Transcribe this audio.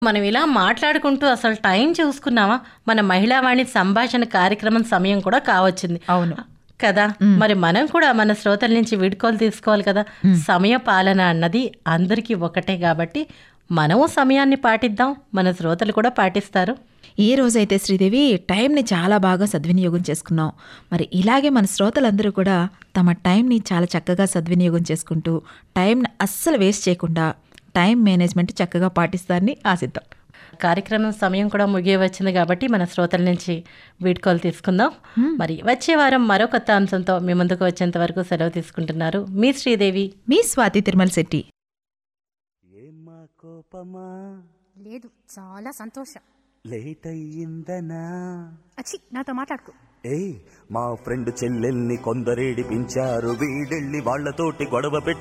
మనం ఇలా మాట్లాడుకుంటూ అసలు టైం చూసుకున్నామా మన మహిళావాణి సంభాషణ కార్యక్రమం సమయం కూడా కావచ్చింది అవును కదా మరి మనం కూడా మన శ్రోతల నుంచి వీడ్కోలు తీసుకోవాలి కదా సమయ పాలన అన్నది అందరికీ ఒకటే కాబట్టి మనము సమయాన్ని పాటిద్దాం మన శ్రోతలు కూడా పాటిస్తారు ఈ రోజైతే శ్రీదేవి టైంని చాలా బాగా సద్వినియోగం చేసుకున్నాం మరి ఇలాగే మన శ్రోతలందరూ కూడా తమ టైంని చాలా చక్కగా సద్వినియోగం చేసుకుంటూ టైంని అస్సలు వేస్ట్ చేయకుండా టైం మేనేజ్మెంట్ చక్కగా పాటిస్తారని ఆశిద్దాం కార్యక్రమం సమయం కూడా ముగియ వచ్చింది కాబట్టి మన శ్రోతల నుంచి వీడ్కోలు తీసుకుందాం మరి వచ్చే వారం మరో కొత్త అంశంతో మీ ముందుకు వచ్చేంత వరకు సెలవు తీసుకుంటున్నారు మీ శ్రీదేవి మీ స్వాతి తిరుమల శెట్టి ఏమ్మా కోపమా లేదు చాలా సంతోషం లేట్ అయ్యిందనా అచ్చి నాతో మాట్లాడుకో ఏయ్ మా ఫ్రెండ్ చెల్లెల్ని కొందరేడిపించారు వీడెళ్ళి వాళ్ళతోటి గొడవ పెట్టి